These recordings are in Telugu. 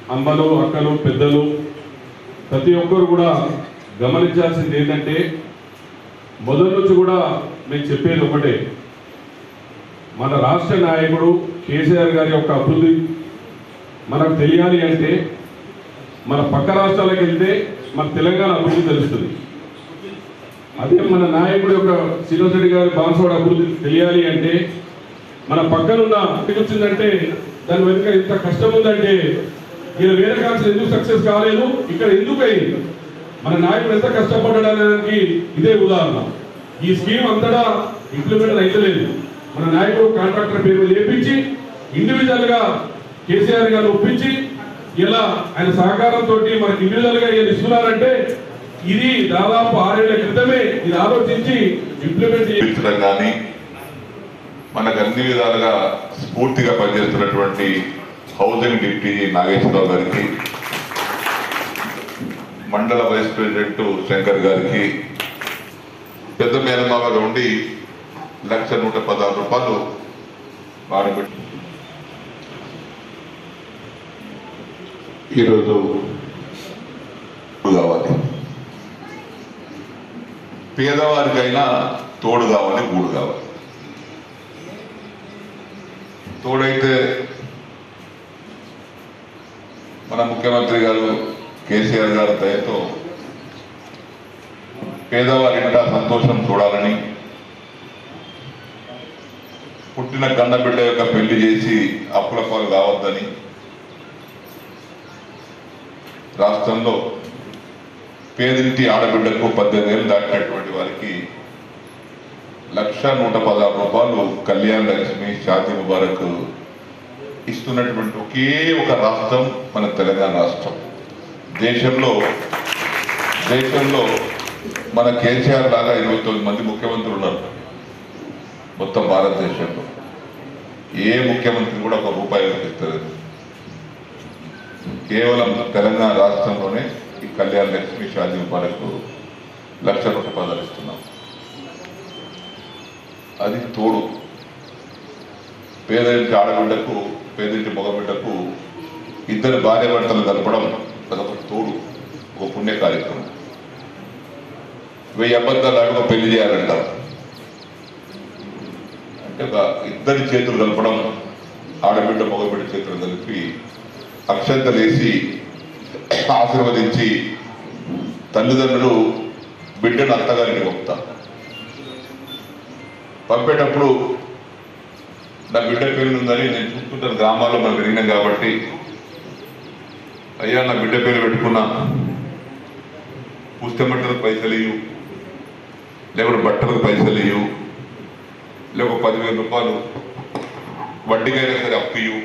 అమ్మలు అక్కలు పెద్దలు ప్రతి ఒక్కరు కూడా గమనించాల్సింది ఏంటంటే మొదటి నుంచి కూడా నేను చెప్పేది ఒకటే మన రాష్ట్ర నాయకుడు కేసీఆర్ గారి యొక్క అభివృద్ధి మనకు తెలియాలి అంటే మన పక్క రాష్ట్రాలకు వెళ్తే మన తెలంగాణ అభివృద్ధి తెలుస్తుంది అదే మన నాయకుడి యొక్క శ్రీనివాస్ రెడ్డి గారి బాన్సోడ అభివృద్ధి తెలియాలి అంటే మన పక్కనున్న వచ్చిందంటే దాని వెనుక ఎంత కష్టం ఉందంటే ఈయన వేరే కాన్సర్ ఎందుకు సక్సెస్ కాలేదు ఇక్కడ ఎందుకు అయింది మన నాయకుడు ఎంత కష్టపడడానికి ఇదే ఉదాహరణ ఈ స్కీమ్ అంతటా ఇంప్లిమెంట్ అయితలేదు మన నాయకుడు కాంట్రాక్టర్ పేరు మీద వేపించి ఇండివిజువల్ గా కేసీఆర్ గారిని ఒప్పించి ఇలా ఆయన సహకారంతో మనకి ఇండివిజువల్ గా ఈయన ఇస్తున్నారంటే ఇది దాదాపు ఆరేళ్ల క్రితమే ఇది ఆలోచించి ఇంప్లిమెంట్ చేసి చూపించడం కానీ మనకు అన్ని విధాలుగా స్ఫూర్తిగా పనిచేస్తున్నటువంటి హౌసింగ్ డిప్యూటీ నాగేశ్వరరావు గారికి మండల వైస్ ప్రెసిడెంట్ శంకర్ గారికి పెద్ద మేనమామగా ఉండి లక్ష నూట పదహారు రూపాయలు వాడబెట్టి ఈరోజు కావాలి పేదవారికైనా తోడు కావాలి గూడు కావాలి తోడైతే మన ముఖ్యమంత్రి గారు కేసీఆర్ గారి దయతో పేదవారి ఇంట సంతోషం చూడాలని పుట్టిన కన్నబిడ్డ యొక్క పెళ్లి చేసి అప్పుల పాలు కావద్దని రాష్ట్రంలో పేదింటి ఆడబిడ్డకు పద్దెనిమిది ఏళ్ళు దాటినటువంటి వారికి లక్ష నూట పదహారు రూపాయలు కళ్యాణ లక్ష్మి షాదీ ముబారక్ ఇస్తున్నటువంటి ఒకే ఒక రాష్ట్రం మన తెలంగాణ రాష్ట్రం దేశంలో దేశంలో మన కేసీఆర్ లాగా ఇరవై తొమ్మిది మంది ముఖ్యమంత్రులు ఉన్నారు మొత్తం భారతదేశంలో ఏ ముఖ్యమంత్రి కూడా ఒక రూపాయి ఇస్తారు కేవలం తెలంగాణ రాష్ట్రంలోనే ఈ కళ్యాణ లక్ష్మి షాదీ ముబారక్ లక్ష నూట పదాలు ఇస్తున్నాం అది తోడు పేదరింటి ఆడబిడ్డకు పేదింటి మగబిడ్డకు ఇద్దరు భార్య భర్తలు కలపడం అదొక తోడు ఒక పుణ్య కార్యక్రమం వెయ్యి అబద్ధాలు ఆడి ఒక పెళ్లి చేయాలంటారు అంటే ఒక ఇద్దరి చేతులు కలపడం ఆడబిడ్డ మగబిడ్డ చేతులు కలిపి అక్షంతలు వేసి ఆశీర్వదించి తల్లిదండ్రులు బిడ్డను అత్తగారిని పంపుతారు పంపేటప్పుడు నా బిడ్డ పేరు ఉందని నేను చూస్తుంటాను గ్రామాల్లో మనం పెరిగినాం కాబట్టి అయ్యా నా బిడ్డ పేరు పెట్టుకున్నా పుస్తమట్టలకు పైసలు ఇయ్యు లేకపోతే బట్టలకు పైసలు ఇయ్యు లేకపోతే పదివేల రూపాయలు వడ్డీకైనా సరే అప్పు ఇయ్యు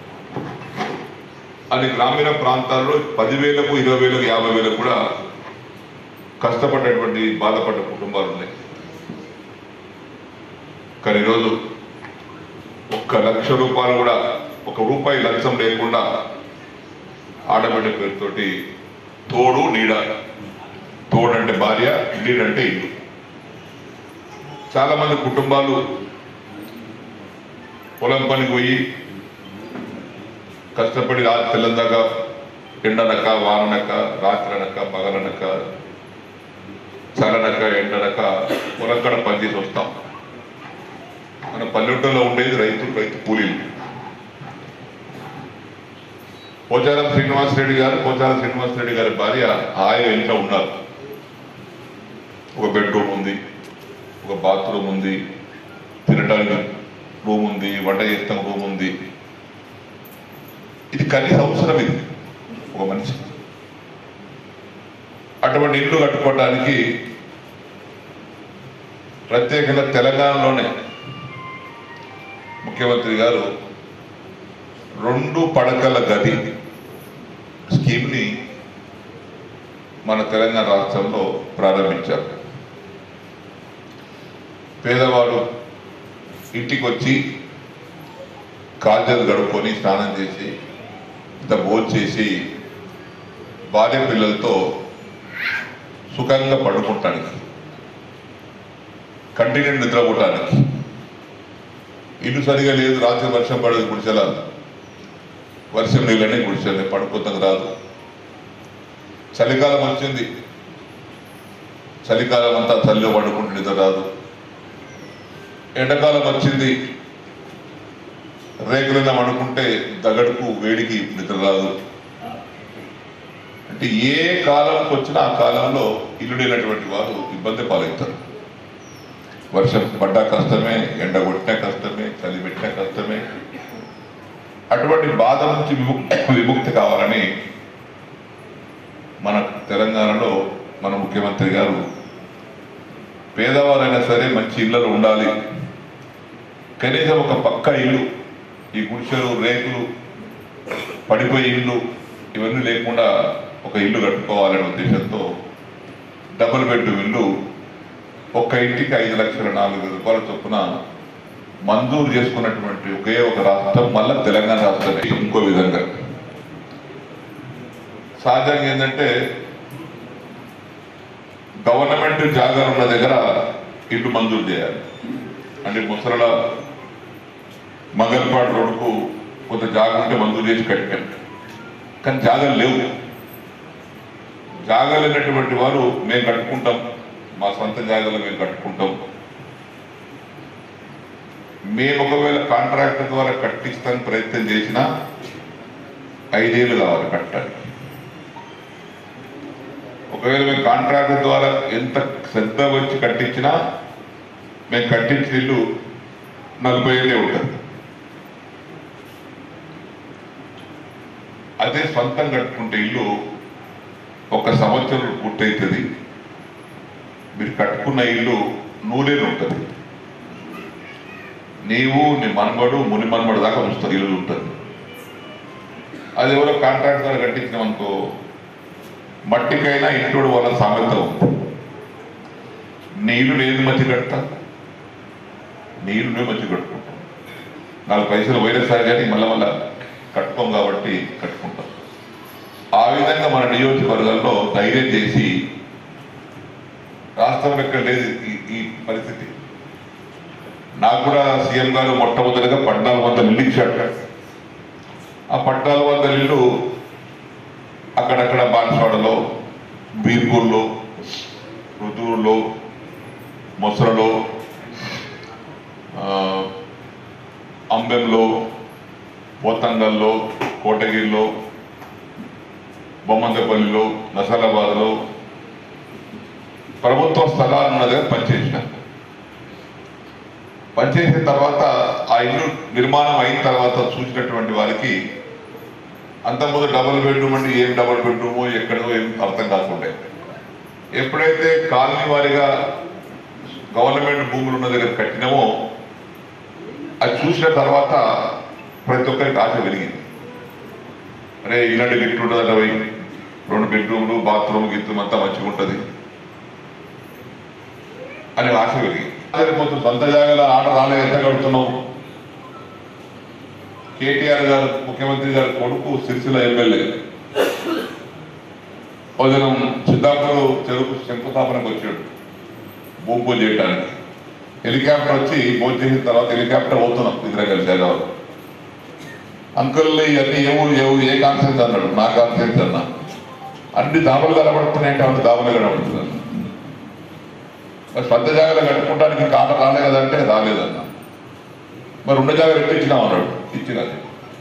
అని గ్రామీణ ప్రాంతాల్లో పదివేలకు ఇరవై వేలకు యాభై వేలకు కూడా కష్టపడ్డటువంటి బాధపడ్డ కుటుంబాలు ఉన్నాయి కానీ ఈరోజు ఒక్క లక్ష రూపాయలు కూడా ఒక రూపాయి లంచం లేకుండా ఆడబిడ్డ పేరుతోటి తోడు నీడ తోడు అంటే భార్య నీడ అంటే ఇల్లు చాలా మంది కుటుంబాలు పొలం పనికి పోయి కష్టపడి రాత్రి తెల్లందాకా ఎండనక వాననక రాత్రనక పగలనక చలనక ఎండనక పొలం కడ పనిచేసి వస్తాం మన పల్లెటూరులో ఉండేది రైతు రైతు కూలీలు పోచారం శ్రీనివాసరెడ్డి గారు పోచారం శ్రీనివాసరెడ్డి గారి భార్య హాయిగా ఇంట్లో ఉన్నారు ఒక బెడ్రూమ్ ఉంది ఒక బాత్రూమ్ ఉంది తినడానికి రూమ్ ఉంది వంట చేస్తాం రూమ్ ఉంది ఇది కనీస అవసరం ఇది ఒక మనిషి అటువంటి ఇల్లు కట్టుకోవడానికి ప్రత్యేకంగా తెలంగాణలోనే ముఖ్యమంత్రి గారు రెండు పడకల గది స్కీమ్ని మన తెలంగాణ రాష్ట్రంలో ప్రారంభించారు పేదవాడు ఇంటికి వచ్చి కాల్జలు గడుపుకొని స్నానం చేసి ఇంత భోజనం చేసి భార్య పిల్లలతో సుఖంగా పడుకుంటానికి కంటిన్యూ నిద్రపోవటానికి ఇల్లు సరిగా లేదు రాత్రి వర్షం పడదు గుడిసెల వర్షం నీళ్ళని గుడిసెల్ని పడుకోతకు రాదు చలికాలం వచ్చింది చలికాలం అంతా చలిలో పడుకుంటే నిద్ర రాదు ఎండాకాలం వచ్చింది రేకులైనా పడుకుంటే దగడుకు వేడికి నిద్ర రాదు అంటే ఏ కాలంకి వచ్చినా ఆ కాలంలో ఇల్లు లేనటువంటి వారు ఇబ్బంది పాలవుతారు వర్షం పడ్డా కష్టమే ఎండ కొట్టినా కష్టమే చలి పెట్టినా కష్టమే అటువంటి బాధ నుంచి విముక్తి విముక్తి కావాలని మన తెలంగాణలో మన ముఖ్యమంత్రి గారు పేదవారైనా సరే మంచి ఇళ్ళలో ఉండాలి కనీసం ఒక పక్క ఇల్లు ఈ గుడిసెలు రేకులు పడిపోయే ఇల్లు ఇవన్నీ లేకుండా ఒక ఇల్లు కట్టుకోవాలనే ఉద్దేశంతో డబుల్ బెడ్రూమ్ ఇల్లు ఒక్క ఇంటికి ఐదు లక్షల నాలుగు వేల రూపాయల చొప్పున మంజూరు చేసుకున్నటువంటి ఒకే ఒక రాష్ట్రం మళ్ళా తెలంగాణ రాష్ట్రమే ఇంకో విధంగా సహజంగా ఏంటంటే గవర్నమెంట్ జాగాలు ఉన్న దగ్గర ఇల్లు మంజూరు చేయాలి అంటే ముసరల మంగళపాడు రోడ్డుకు కొంత జాగా ఉంటే మంజూరు చేసి కట్టాం కానీ జాగాలు లేవు జాగా లేనటువంటి వారు మేము కట్టుకుంటాం మా సొంత జాగాలో మేము కట్టుకుంటాం మేము ఒకవేళ కాంట్రాక్టర్ ద్వారా కట్టిస్తానికి ప్రయత్నం చేసినా ఐదేళ్ళు కావాలి కట్టాలి ఒకవేళ మేము కాంట్రాక్టర్ ద్వారా ఎంత శ్రద్ధ వచ్చి కట్టించినా మేము కట్టించిన ఇల్లు నలభై ఏళ్ళే ఉంటుంది అదే సొంతం కట్టుకుంటే ఇల్లు ఒక సంవత్సరం పూర్తవుతుంది మీరు కట్టుకున్న ఇల్లు నూరేళ్ళు ఉంటుంది నీవు నీ మనమడు ముని మనమడు దాకా ఉంచుతారు ఇల్లు ఉంటుంది అది ఎవరో కాంట్రాక్ట్ ద్వారా కట్టించినాం అనుకో మట్టికైనా ఇంటోడు వల్ల సామెత ఉంది నీళ్లు లేదు మంచి కడతా నీళ్లు నేను మంచి కట్టుకుంటాం నాలుగు పైసలు పోయిన సరే కానీ మళ్ళీ మళ్ళా కట్టుకోం కాబట్టి కట్టుకుంటాం ఆ విధంగా మన నియోజకవర్గాల్లో ధైర్యం చేసి రాష్ట్రం ఎక్కడ లేదు ఈ- ఈ పరిస్థితి నాకు కూడా సీఎం గారు మొట్టమొదటిగా పద్నాలుగు వందల ఇల్లు ఇచ్చాడు ఆ పద్నాలుగు వందల ఇల్లు అక్కడక్కడ బాన్స్వాడలో బీర్పూర్లో రుదూరులో మొసరలో ఆ, అంబెంలో పోతంగల్లో కోటగిరిలో బొమ్మందపల్లిలో నసరాబాద్లో ప్రభుత్వ స్థలాలు ఉన్న దగ్గర పనిచేసిన పనిచేసిన తర్వాత ఆ ఇల్లు నిర్మాణం అయిన తర్వాత చూసినటువంటి వారికి అంతకుముందు డబుల్ బెడ్రూమ్ అంటే ఏం డబుల్ బెడ్రూమ్ ఎక్కడో ఏం అర్థం కాకుండా ఎప్పుడైతే కాలనీ వారిగా గవర్నమెంట్ భూములు ఉన్న దగ్గర కట్టినామో అది చూసిన తర్వాత ప్రతి ఒక్కరికి ఆశ పెరిగింది అరే ఇలాంటి గిట్లు ఉంటుంది పోయి రెండు బెడ్రూమ్లు బాత్రూమ్ గిత్రూమ్ అంతా మంచిగా ఉంటుంది అని ఆశ పెరిగింది అదే కొంచెం సొంత జాగాలో ఆట రాలేదు ఎంత కడుతున్నావు కేటీఆర్ గారు ముఖ్యమంత్రి గారి కొడుకు సిరిసిల్ల ఎమ్మెల్యే ఉదయం సిద్ధాపురం చెరుకు శంకుస్థాపనకు వచ్చాడు భూమి పూజ చేయడానికి హెలికాప్టర్ వచ్చి భోజనం చేసిన తర్వాత హెలికాప్టర్ పోతున్నాం ఇద్దరు కలిసి హైదరాబాద్ అంకుల్ ఇవన్నీ ఏ ఊరు ఏ ఊరు ఏ కాన్సెన్స్ అన్నాడు నా కాన్సెన్స్ అన్నా అన్ని దాబలు కనబడుతున్నాయంటే అన్ని దాబలు కనబడుతున్నాను మరి స్వంత జాగాలో కట్టుకోవడానికి కాట రాలే కదంటే రాలేదన్నా మరి ఉన్న జాగాలు ఎట్లా ఇచ్చినావు అన్నాడు ఇచ్చినది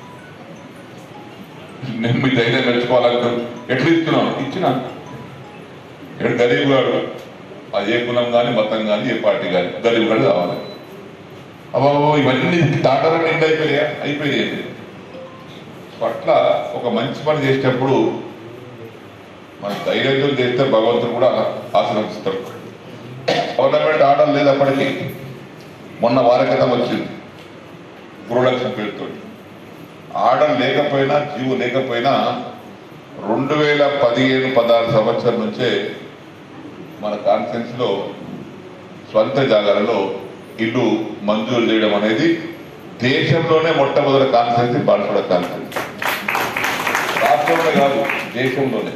నేను మీ ధైర్యం మెచ్చుకోవాలంటే ఎట్లా ఇస్తున్నాను ఇచ్చిన ఇక్కడ గరీబ్ గారు అది ఏ కులం కానీ మతం కానీ ఏ పార్టీ కానీ గరీబ్ గారు కావాలి అబ్బో ఇవన్నీ టాటాలో నిండి అయిపోయాయా అయిపోయాయి పట్ల ఒక మంచి పని చేసేటప్పుడు మన ధైర్యంతో చేస్తే భగవంతుడు కూడా ఆశీర్వదిస్తాడు గవర్నమెంట్ ఆర్డర్ లేదు అప్పటికి మొన్న వారి క్రితం వచ్చింది గృహలక్ష్మి పేరుతో ఆర్డర్ లేకపోయినా జీవో లేకపోయినా రెండు వేల పదిహేను పదహారు సంవత్సరం నుంచే మన కాన్ఫరెన్స్ లో స్వంత జాగాలలో ఇల్లు మంజూరు చేయడం అనేది దేశంలోనే మొట్టమొదటి కాన్ఫరెన్స్ బాలసోడ కాన్ఫరెన్స్ రాష్ట్రంలో కాదు దేశంలోనే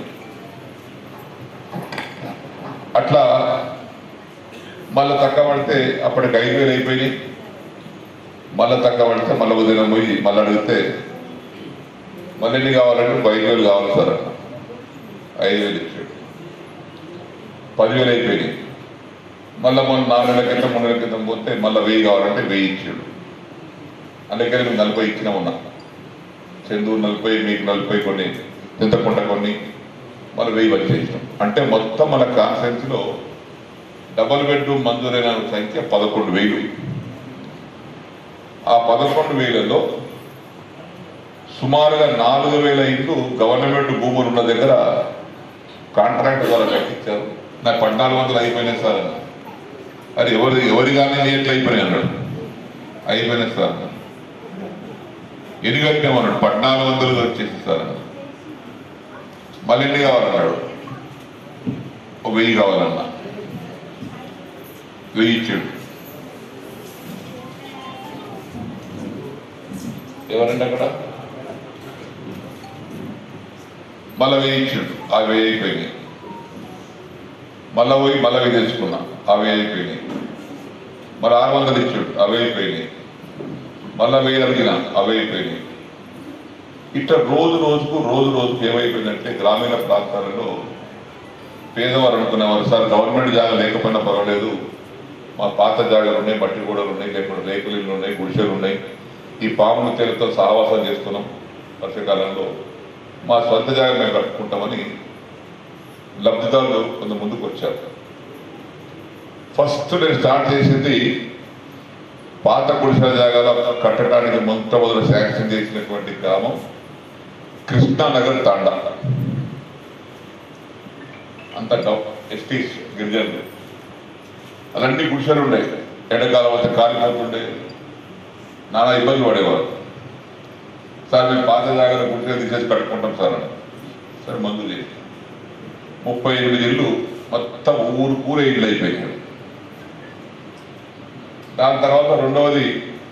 అట్లా మళ్ళీ తక్కువ పడితే అప్పటికి ఐదు వేలు అయిపోయినాయి మళ్ళీ తక్కువ పడితే మళ్ళీ ఉదయం పోయి మళ్ళీ అడిగితే మళ్ళీ ఎన్ని కావాలంటే ఒక ఐదు వేలు కావాలి సార్ అన్న ఐదు వేలు ఇచ్చాడు పదివేలు అయిపోయినాయి మళ్ళీ మొన్న నాలుగు నెలల క్రితం మూడు నెలల క్రితం పోతే మళ్ళీ వెయ్యి కావాలంటే వెయ్యి ఇచ్చాడు అందుకే మేము నలభై ఇచ్చినా ఉన్నా చందు నలభై మీకు నలభై కొన్ని చింతకుంట కొన్ని మళ్ళీ వెయ్యి వచ్చేసినాం అంటే మొత్తం మన కాన్ఫరెన్స్ లో డబల్ బెడ్రూమ్ మంజూరైన సంఖ్య పదకొండు వేలు ఆ పదకొండు వేలలో సుమారుగా నాలుగు వేల ఇల్లు గవర్నమెంట్ భూములు ఉన్న దగ్గర కాంట్రాక్ట్ ద్వారా కట్టించారు నాకు పద్నాలుగు వందలు అయిపోయినాయి సార్ అన్న అది ఎవరి ఎవరి కానీ ఎట్లా అయిపోయినాయి అన్నాడు అయిపోయినాయి సార్ అన్న ఎన్ని కట్టామన్నాడు పద్నాలుగు వందలు వచ్చేసి సార్ అన్న మళ్ళీ ఎన్ని కావాలన్నాడు ఒక వెయ్యి కావాలన్నా వెయ్యి ఇచ్చాడు ఎవరండి అక్కడ మళ్ళా వెయ్యి ఇచ్చాడు ఆ వెయ్యి అయిపోయినాయి మళ్ళా పోయి మళ్ళా వెయ్యి తెచ్చుకున్నా ఆ వెయ్యి అయిపోయినాయి మరి ఆరు వందలు ఇచ్చాడు అవి అయిపోయినాయి మళ్ళా వెయ్యి అడిగిన అవి అయిపోయినాయి ఇట్లా రోజు రోజుకు రోజు రోజుకు ఏమైపోయిందంటే గ్రామీణ ప్రాంతాలలో పేదవారు అనుకునేవారు సార్ గవర్నమెంట్ జాగా లేకపోయినా పర్వాలేదు మా పాత జాగాలు ఉన్నాయి మట్టి గోడలు ఉన్నాయి లేకపోతే రేకులు ఇళ్ళు ఉన్నాయి గుడిసెలు ఉన్నాయి ఈ పాముల తేలితో సహవాసం చేస్తున్నాం వర్షాకాలంలో మా సొంత జాగా మేము కట్టుకుంటామని లబ్ధిదారులు కొంత ముందుకు వచ్చారు ఫస్ట్ నేను స్టార్ట్ చేసింది పాత గుడిసెల జాగాలో కట్టడానికి మొట్టమొదటి శాంక్షన్ చేసినటువంటి గ్రామం కృష్ణానగర్ తాండా అంత డౌ- ఎస్టీస్ గిరిజనులు అలాంటి గుడిసెలు ఉండే ఎండాకాలం వస్తే కాలిపోతుండే నానా ఇబ్బంది పడేవారు సార్ మేము పాత జాగ్రత్త గుడిసెలు తీసేసి కట్టుకుంటాం సార్ అని సరే మందు చేసి ముప్పై ఎనిమిది ఇళ్ళు మొత్తం ఊరు ఊరే ఇళ్ళు అయిపోయినాయి దాని తర్వాత రెండవది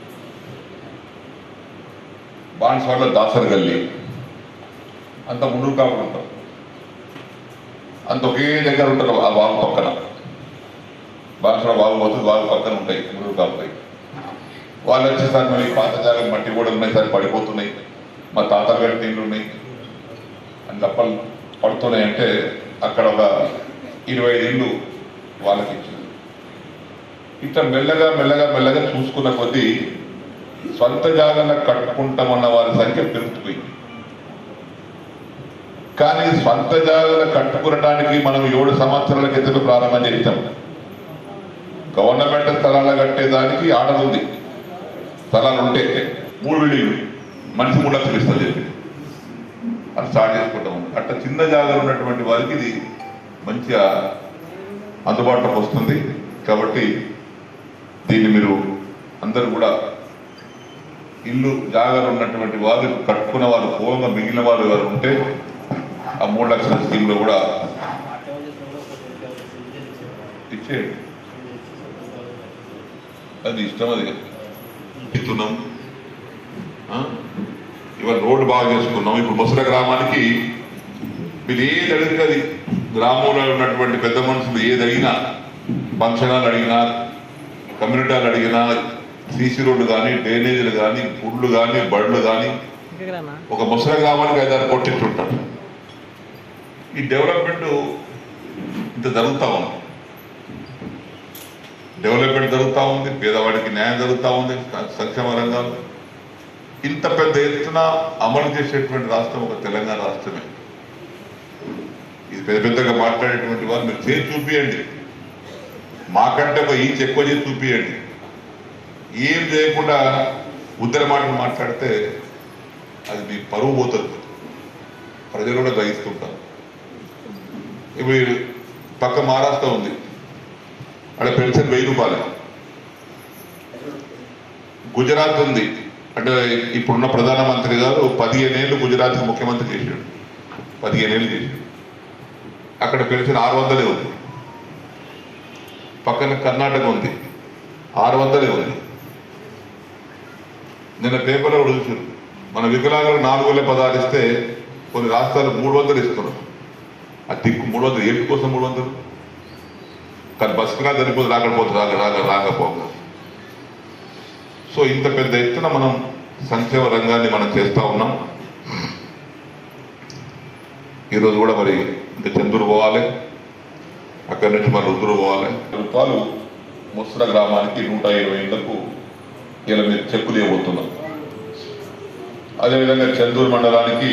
బాన్స్వాడలో దాసర్ గల్లీ అంత ముందు కాకుండా ఉంటాం అంత ఒకే దగ్గర ఉంటారు ఆ వాగు పక్కన బాన్స్వాడ వాగు పోతుంది వాగు పక్కన ఉంటాయి ముందు కాపుతాయి వాళ్ళు వచ్చేసరికి మళ్ళీ పాత జాగ్రత్త మట్టి కూడా ఉన్నాయి సరే పడిపోతున్నాయి మా తాత గారి నీళ్ళు ఉన్నాయి అని తప్పలు పడుతున్నాయి అంటే అక్కడ ఒక ఇరవై ఐదు ఇళ్ళు వాళ్ళకి ఇచ్చింది ఇట్లా మెల్లగా మెల్లగా మెల్లగా చూసుకున్న కొద్దీ సొంత జాగాలో కట్టుకుంటామన్న వారి సంఖ్య పెరుగుతుపోయింది కానీ సొంత జాగాలో కట్టుకునడానికి మనం ఏడు సంవత్సరాల క్రితం ప్రారంభం చేశాం గవర్నమెంట్ స్థలాలు కట్టేదానికి ఆర్డర్ ఉంది స్థలాలు ఉంటే మూడు బిల్డింగ్లు మనిషి మూడు లక్షలు ఇస్తా చెప్పి అది స్టార్ట్ చేసుకుంటాం అట్లా చిన్న జాగాలో ఉన్నటువంటి వారికి ఇది మంచిగా అందుబాటులోకి వస్తుంది కాబట్టి దీన్ని మీరు అందరూ కూడా ఇల్లు జాగాలో ఉన్నటువంటి వారు కట్టుకున్న వారు పోగా మిగిలిన వాళ్ళు ఎవరు ఉంటే ఆ మూడు లక్షల స్కీమ్లో కూడా ఇచ్చేయండి అది ఇష్టం అది ఇస్తున్నాం ఆ? ఇవాళ రోడ్డు బాగా చేసుకున్నాం ఇప్పుడు ముసల గ్రామానికి మీరు ఏది అడిగితే అది గ్రామంలో ఉన్నటువంటి పెద్ద మనుషులు ఏది అడిగినా ఫంక్షనాలు అడిగినా కమ్యూనిటీలు అడిగినా సీసీ రోడ్లు కానీ డ్రైనేజీలు కానీ గుడ్లు కానీ బళ్ళు కానీ ఒక ముసల గ్రామానికి ఐదారు కొట్టించుంటారు ఈ డెవలప్మెంట్ ఇంత జరుగుతూ ఉంది డెవలప్మెంట్ జరుగుతూ ఉంది పేదవాడికి న్యాయం జరుగుతూ ఉంది సంక్షేమ రంగాలు ఇంత పెద్ద ఎత్తున అమలు చేసేటువంటి రాష్ట్రం ఒక తెలంగాణ రాష్ట్రమే ఇది పెద్ద పెద్దగా మాట్లాడేటువంటి వారు మీరు చేసి చూపియండి మాకంటే ఒక ఈచ్ ఎక్కువ చేసి చూపియండి ఏం చేయకుండా ఉద్దర మాటలు మాట్లాడితే అది మీ పరువు పోతుంది ప్రజలు కూడా గ్రహిస్తుంటారు ఇప్పుడు పక్క మహారాష్ట్ర ఉంది అక్కడ పెన్షన్ వెయ్యి రూపాయలు గుజరాత్ ఉంది అంటే ఇప్పుడున్న ప్రధానమంత్రి గారు పదిహేను ఏళ్ళు గుజరాత్ ముఖ్యమంత్రి చేశాడు పదిహేను ఏళ్ళు చేశాడు అక్కడ పెన్షన్ ఆరు వందలే ఉంది పక్కన కర్ణాటక ఉంది ఆరు వందలే ఉంది నిన్న పేపర్లో కూడా చూసారు మన వికలాంగులకు నాలుగు వేల పదహారు ఇస్తే కొన్ని రాష్ట్రాలు మూడు వందలు ఇస్తున్నారు ఆ దిక్కు మూడు వందలు ఏపీ కోసం మూడు వందలు కానీ బస్సులా సరిపోదు రాకపోతుంది రాక రాక రాకపోగా సో ఇంత పెద్ద ఎత్తున మనం సంక్షేమ రంగాన్ని మనం చేస్తా ఉన్నాం ఈరోజు కూడా మరి ఇంకా చందూరు పోవాలి అక్కడి నుంచి మరి రుద్దురు పోవాలి రూపాయలు ముస్ర గ్రామానికి నూట ఇరవై ఇళ్లకు ఇలా మీరు చెక్కులు ఇవ్వబోతున్నాం అదేవిధంగా చందూరు మండలానికి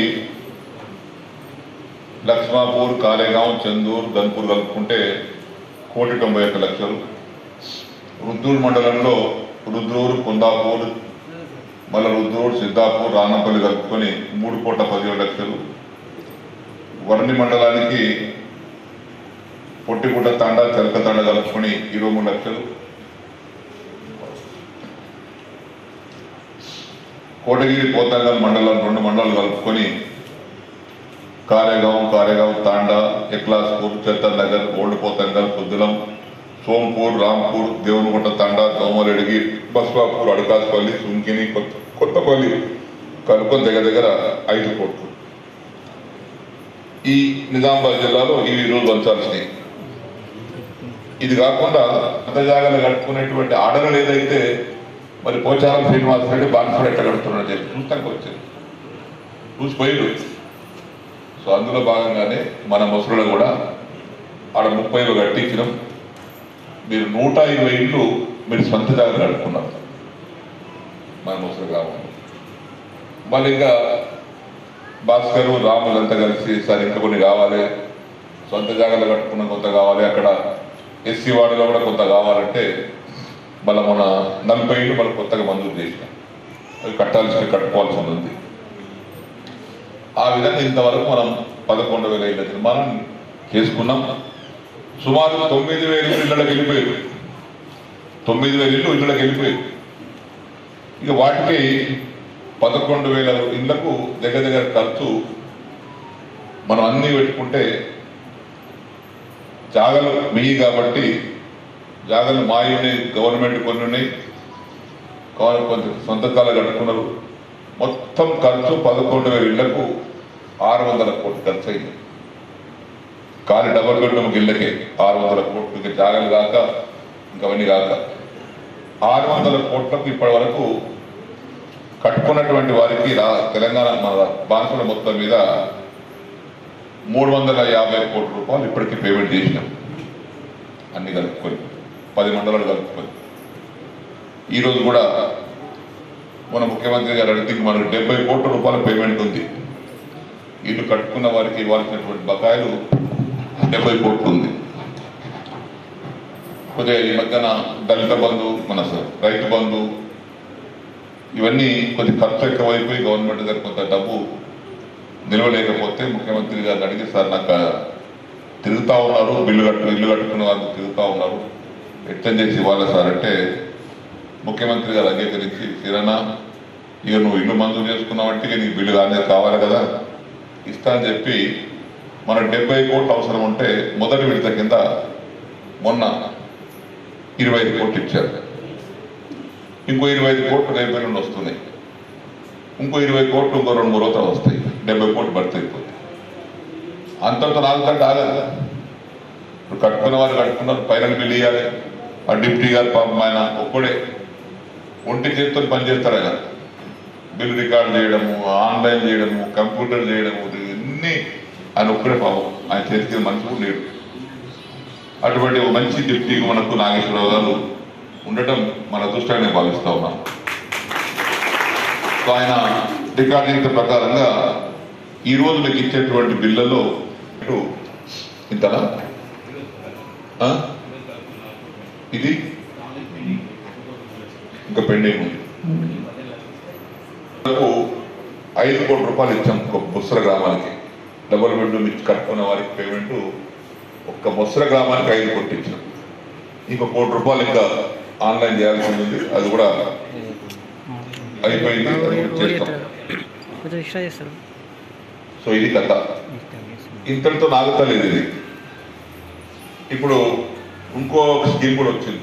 లక్ష్మాపూర్ కాలేగాం చందూర్ గన్పూర్ కలుపుకుంటే కోటి తొంభై ఒక్క లక్షలు రుద్రూరు మండలంలో రుద్రూరు కుందాపూర్ మళ్ళీ రుద్రూరు సిద్ధాపూర్ రానంపల్లి కలుపుకొని మూడు కోట్ల పదిహేడు లక్షలు వర్ణి మండలానికి పొట్టిగుడ్డ తాండా చెలక తాండా కలుపుకొని ఇరవై మూడు లక్షలు కోటగిరి పోతంగల్ మండలం రెండు మండలాలు కలుపుకొని కారేగాం కారేగాం తాండా ఎక్లాస్పూర్ చేతన్ నగర్ ఓల్డ్ పోతంగల్ పొద్దులం సోంపూర్ రాంపూర్ దేవునిగుంట తాండా దోమరెడిగి బస్వాపూర్ అడకాస్పల్లి సుంకిని కొత్త కొత్తపల్లి కలుపుకొని దగ్గర దగ్గర ఐదు కోట్లు ఈ నిజామాబాద్ జిల్లాలో ఇవి ఈ రోజు పంచాల్సినవి ఇది కాకుండా అంత జాగాలు కట్టుకునేటువంటి ఆర్డర్లు ఏదైతే మరి పోచారం శ్రీనివాస్ రెడ్డి బాన్సర్ ఎట్లా కడుతున్నాడు చెప్పి చూస్తానికి వచ్చింది చూసిపోయిండు సో అందులో భాగంగానే మన ముసలిలో కూడా ఆడ ముప్పైలో కట్టించినాం మీరు నూట ఇరవై ఇళ్ళు మీరు సొంత జాగా కట్టుకున్నారు మన ముసలి గ్రామంలో మళ్ళీ ఇంకా భాస్కర్ రాములు అంతా కలిసి సార్ ఇంకా కొన్ని కావాలి సొంత జాగాలో కట్టుకున్న కొంత కావాలి అక్కడ ఎస్సీ వార్డులో కూడా కొంత కావాలంటే మళ్ళీ మన నలభై ఏళ్ళు మనం కొత్తగా మంజూరు చేసినాం అవి కట్టాల్సి కట్టుకోవాల్సి ఉంది ఆ విధంగా ఇంతవరకు మనం పదకొండు వేల ఇళ్ళ నిర్మాణం చేసుకున్నాం సుమారు తొమ్మిది వేల ఇళ్ళకి వెళ్ళిపోయారు తొమ్మిది వేల ఇళ్ళు ఇళ్ళకి వెళ్ళిపోయారు ఇక వాటికి పదకొండు వేల ఇళ్లకు దగ్గర దగ్గర ఖర్చు మనం అన్ని పెట్టుకుంటే జాగలు మియ్యి కాబట్టి జాగలు మాయి ఉన్నాయి గవర్నమెంట్ కొన్ని ఉన్నాయి కావాలి కొంత సొంత కాలు కట్టుకున్నారు మొత్తం ఖర్చు పదకొండు వేల ఇళ్లకు ఆరు వందల కోట్లు ఖర్చు అయింది కాలి డబల్ బెడ్రూమ్ ఇళ్ళకే ఆరు వందల కోట్లు ఇంకా జాగలు కాక ఇంకా అవన్నీ కాక ఆరు వందల కోట్లకు ఇప్పటి వరకు కట్టుకున్నటువంటి వారికి రా తెలంగాణ మన బాన్సుల మొత్తం మీద మూడు వందల యాభై కోట్ల రూపాయలు ఇప్పటికీ పేమెంట్ చేసినాం అన్ని కలుపుకొని పది మండలాలు కలుపుకొని ఈరోజు కూడా మన ముఖ్యమంత్రి గారు అడిగితే మనకు డెబ్బై కోట్ల రూపాయల పేమెంట్ ఉంది ఇల్లు కట్టుకున్న వారికి ఇవ్వాల్సినటువంటి బకాయిలు డెబ్బై కోట్లు ఉంది కొద్దిగా ఈ మధ్యన దళిత బంధు మన స- రైతు బంధు ఇవన్నీ కొద్ది ఖర్చు ఎక్కువైపోయి గవర్నమెంట్ దగ్గర కొంత డబ్బు నిలవలేకపోతే ముఖ్యమంత్రి గారిని అడిగి సార్ నాకు తిరుగుతా ఉన్నారు బిల్లు కట్టు ఇల్లు కట్టుకున్న వాళ్ళు తిరుగుతా ఉన్నారు ఎక్స్టెండ్ చేసి ఇవ్వాలి సార్ అంటే ముఖ్యమంత్రి గారు అంగీకరించి కిరణా ఇక నువ్వు ఇల్లు మంజూరు చేసుకున్నావంటే ఇక నీకు బిల్లు కానీ కావాలి కదా ఇస్తా అని చెప్పి మన డెబ్బై కోట్లు అవసరం ఉంటే మొదటి విడత కింద మొన్న ఇరవై ఐదు కోట్లు ఇచ్చారు ఇంకో ఇరవై ఐదు కోట్లు రేపు నుండి వస్తున్నాయి ఇంకో ఇరవై కోట్లు ఇంకో రెండు మూడు రోజులు వస్తాయి డెబ్బై కోట్లు భర్తీ అయిపోతాయి అంతంత నాలుగంటే ఆగదు ఇప్పుడు కట్టుకున్న వారు కట్టుకున్నారు పైన బిల్లు ఇవ్వాలి ఆ డిప్యూటీ గారు పాపం ఆయన ఒక్కడే ఒంటి చేతితో పనిచేస్తారు ఆయన బిల్ రికార్డ్ చేయడము ఆన్లైన్ చేయడము కంప్యూటర్ చేయడము ఇవన్నీ ఆయన ఒక్కడే పాపం ఆయన చేతికి మనిషి కూడా లేడు అటువంటి ఒక మంచి డిప్యూటీ మనకు నాగేశ్వరరావు గారు ఉండటం మన అదృష్టాన్ని భావిస్తా ఉన్నాం సో ఆయన రికార్డింగ్ ప్రకారంగా ఈ రోజు మీకు ఇచ్చేటువంటి బిల్లలో ఇటు ఇంతనా ఆ? ఇది ఇంకా పెండింగ్ ఉంది మనకు ఐదు కోట్ల రూపాయలు ఇచ్చాం ఒక ముస్ర గ్రామానికి డబుల్ బెడ్రూమ్ ఇచ్చి కట్టుకున్న వారికి పేమెంట్ ఒక్క ముస్ర గ్రామానికి ఐదు కోట్లు ఇచ్చాం ఇంకో కోటి రూపాయలు ఇంకా ఆన్లైన్ చేయాల్సి ఉంది అది కూడా అయిపోయింది అది కూడా చేస్తాం కొంచెం ఎక్స్ట్రా చేస్తారు సో ఇది కథ ఇంతటితో నాగుతలేదు ఇది ఇప్పుడు ఇంకో స్కీమ్ కూడా వచ్చింది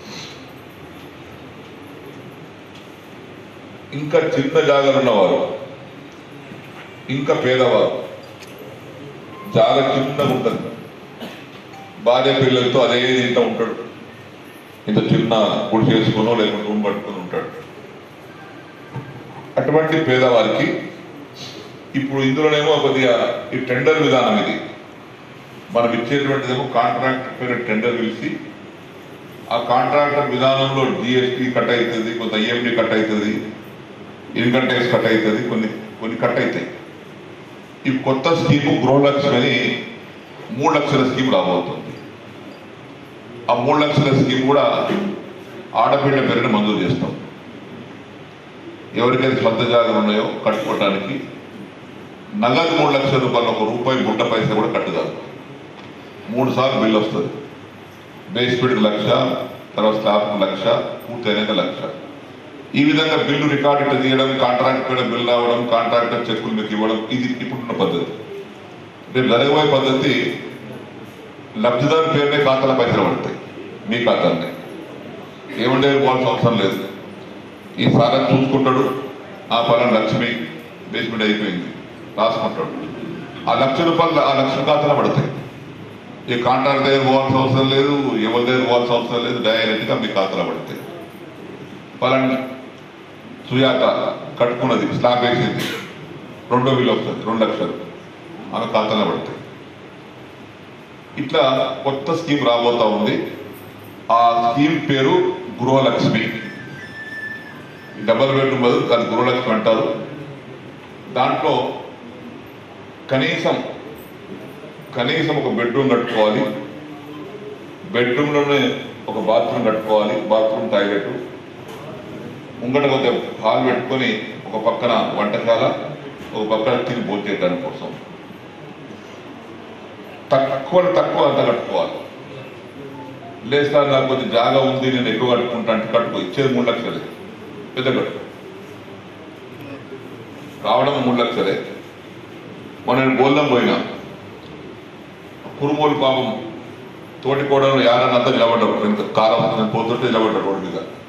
ఇంకా చిన్న జాగాలు ఉన్నవారు ఇంకా పేదవారు జాగా చిన్నగా ఉంటుంది భార్య పిల్లలతో అదే ఇంత ఉంటాడు ఇంత చిన్న గుడి చేసుకునో లేకుంటే రూమ్ పట్టుకుని ఉంటాడు అటువంటి పేదవారికి ఇప్పుడు ఇందులోనేమో కొద్దిగా ఈ టెండర్ విధానం ఇది మనం ఇచ్చేటువంటిదేమో కాంట్రాక్ట్ పేరు టెండర్ పిలిచి ఆ కాంట్రాక్టర్ విధానంలో జిఎస్టీ కట్ అవుతుంది కొంత ఈఎండి కట్ అవుతుంది ఇన్కమ్ ట్యాక్స్ కట్ అవుతుంది కొన్ని కొన్ని కట్ అవుతాయి ఈ కొత్త స్కీము గృహలక్ష్మి అని మూడు లక్షల స్కీమ్ రాబోతుంది ఆ మూడు లక్షల స్కీమ్ కూడా ఆడపిల్ల పేరుని మంజూరు చేస్తాం ఎవరికైతే సొంత జాగాలు ఉన్నాయో కట్టుకోవడానికి నగదు మూడు లక్షల రూపాయలు ఒక రూపాయి గుంట పైసా కూడా కట్టుదాం మూడు సార్లు బిల్లు వస్తుంది బేస్మెంట్కి లక్ష తర్వాత స్లాబ్కి లక్ష పూర్తయినాక లక్ష ఈ విధంగా బిల్లు రికార్డు ఇట్లా తీయడం కాంట్రాక్ట్ మీద బిల్లు రావడం కాంట్రాక్టర్ చెక్కులు మీకు ఇవ్వడం ఇది ఇప్పుడున్న పద్ధతి రేపు జరగబోయే పద్ధతి లబ్ధిదారు పేరునే ఖాతాల పైసలు పడతాయి మీ ఖాతాలనే ఏమంటే పోవాల్సిన అవసరం లేదు ఈ సాగర్ చూసుకుంటాడు ఆ పలానా లక్ష్మి బేస్మెంట్ అయిపోయింది రాసుకుంటాడు ఆ లక్ష రూపాయలు ఆ లక్ష ఖాతాలో పడతాయి ఈ కాంట్రాక్ట్ దగ్గర పోవాల్సిన అవసరం లేదు ఎవరి దగ్గర పోవాల్సిన అవసరం లేదు డైరెక్ట్ గా మీ ఖాతాలో పడతాయి పలానా సుజాత కట్టుకున్నది స్లాబ్ వేసింది రెండో బిల్లు వస్తుంది రెండు లక్షలు ఆమె ఖాతాలో పడతాయి ఇట్లా కొత్త స్కీమ్ రాబోతా ఉంది ఆ స్కీమ్ పేరు గృహలక్ష్మి డబల్ బెడ్రూమ్ బదులు అది గృహలక్ష్మి అంటారు దాంట్లో కనీసం కనీసం ఒక బెడ్రూమ్ కట్టుకోవాలి బెడ్రూమ్లోనే ఒక బాత్రూమ్ కట్టుకోవాలి బాత్రూమ్ టాయిలెట్ ముంగట కొద్దిగా హాల్ పెట్టుకొని ఒక పక్కన వంటశాల ఒక పక్కన తిని భోజేయడానికి కోసం తక్కువ తక్కువ అంత కట్టుకోవాలి లేదు సార్ నాకు కొద్ది జాగా ఉంది నేను ఎక్కువ కట్టుకుంటా అంటే కట్టుకో ఇచ్చేది మూడు లక్షలే పెద్ద కట్టు రావడం మూడు లక్షలే మొన్న నేను గోల్లం పోయినా కురుమూలు పాపం తోటి కూడా యారన్నంతా నిలబడ్డాడు కాలం పోతుంటే నిలబడ్డాడు రోడ్డు మీద